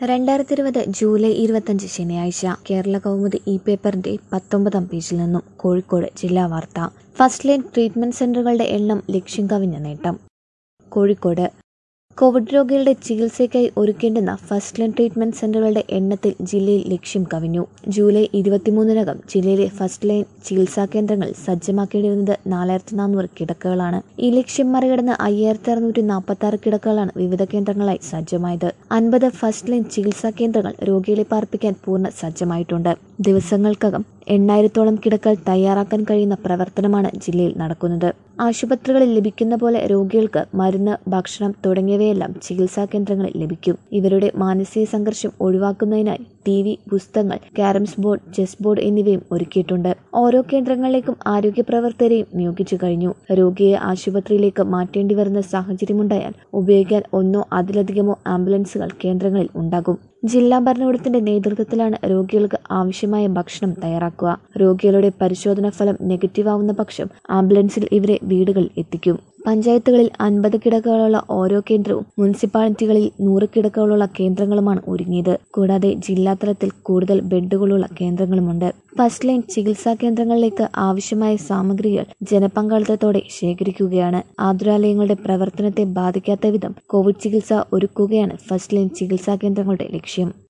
രണ്ടായിരത്തി ഇരുപത് ജൂലൈ ഇരുപത്തഞ്ച് ശനിയാഴ്ച കേരള കൗമുദി ഇ പേപ്പറിന്റെ പത്തൊമ്പതാം പേജിൽ നിന്നും കോഴിക്കോട് ജില്ലാ വാർത്ത ഫസ്റ്റ് ലൈൻ ട്രീറ്റ്മെന്റ് സെന്ററുകളുടെ എണ്ണം ലക്ഷ്യം കവിഞ്ഞ നേട്ടം കോഴിക്കോട് കോവിഡ് രോഗികളുടെ ചികിത്സയ്ക്കായി ഒരുക്കേണ്ടുന്ന ഫസ്റ്റ് ലൈൻ ട്രീറ്റ്മെന്റ് സെന്ററുകളുടെ എണ്ണത്തിൽ ജില്ലയിൽ ലക്ഷ്യം കവിഞ്ഞു ജൂലൈ ഇരുപത്തിമൂന്നിനകം ജില്ലയിലെ ഫസ്റ്റ് ലൈൻ ചികിത്സാ കേന്ദ്രങ്ങൾ സജ്ജമാക്കേണ്ടിയിരുന്നത് നാലായിരത്തി നാനൂറ് കിടക്കകളാണ് ഈ ലക്ഷ്യം മറികടന്ന് അയ്യായിരത്തി അറുന്നൂറ്റി നാൽപ്പത്തി ആറ് കിടക്കകളാണ് വിവിധ കേന്ദ്രങ്ങളായി സജ്ജമായത് അൻപത് ഫസ്റ്റ് ലൈൻ ചികിത്സാ കേന്ദ്രങ്ങൾ രോഗികളെ പാർപ്പിക്കാൻ പൂർണ്ണ സജ്ജമായിട്ടുണ്ട് ദിവസങ്ങൾക്കകം എണ്ണായിരത്തോളം കിടക്കകൾ തയ്യാറാക്കാൻ കഴിയുന്ന പ്രവർത്തനമാണ് ജില്ലയിൽ നടക്കുന്നത് ആശുപത്രികളിൽ ലഭിക്കുന്ന പോലെ രോഗികൾക്ക് മരുന്ന് ഭക്ഷണം തുടങ്ങിയവയെല്ലാം ചികിത്സാ കേന്ദ്രങ്ങളിൽ ലഭിക്കും ഇവരുടെ മാനസിക സംഘർഷം ഒഴിവാക്കുന്നതിനായി ടി വി പുസ്തകങ്ങൾ ക്യാരംസ് ബോർഡ് ചെസ് ബോർഡ് എന്നിവയും ഒരുക്കിയിട്ടുണ്ട് ഓരോ കേന്ദ്രങ്ങളിലേക്കും ആരോഗ്യ പ്രവർത്തകരെയും നിയോഗിച്ചു കഴിഞ്ഞു രോഗിയെ ആശുപത്രിയിലേക്ക് മാറ്റേണ്ടി വരുന്ന സാഹചര്യമുണ്ടായാൽ ഉപയോഗിക്കാൻ ഒന്നോ അതിലധികമോ ആംബുലൻസുകൾ കേന്ദ്രങ്ങളിൽ ഉണ്ടാകും ജില്ലാ ഭരണകൂടത്തിന്റെ നേതൃത്വത്തിലാണ് രോഗികൾക്ക് ആവശ്യമായ ഭക്ഷണം തയ്യാറാക്കുക രോഗികളുടെ പരിശോധന ഫലം നെഗറ്റീവ് ആവുന്ന പക്ഷം ആംബുലൻസിൽ ഇവരെ വീടുകളിൽ എത്തിക്കും പഞ്ചായത്തുകളിൽ അൻപത് കിടക്കകളുള്ള ഓരോ കേന്ദ്രവും മുനിസിപ്പാലിറ്റികളിൽ നൂറ് കിടക്കകളുള്ള കേന്ദ്രങ്ങളുമാണ് ഒരുങ്ങിയത് കൂടാതെ ജില്ലാതലത്തിൽ കൂടുതൽ ബെഡുകളുള്ള കേന്ദ്രങ്ങളുമുണ്ട് ഫസ്റ്റ് ലൈൻ ചികിത്സാ കേന്ദ്രങ്ങളിലേക്ക് ആവശ്യമായ സാമഗ്രികൾ ജനപങ്കാളിത്തത്തോടെ ശേഖരിക്കുകയാണ് ആതുരാലയങ്ങളുടെ പ്രവർത്തനത്തെ ബാധിക്കാത്ത വിധം കോവിഡ് ചികിത്സ ഒരുക്കുകയാണ് ഫസ്റ്റ് ലൈൻ ചികിത്സാ കേന്ദ്രങ്ങളുടെ ലക്ഷ്യം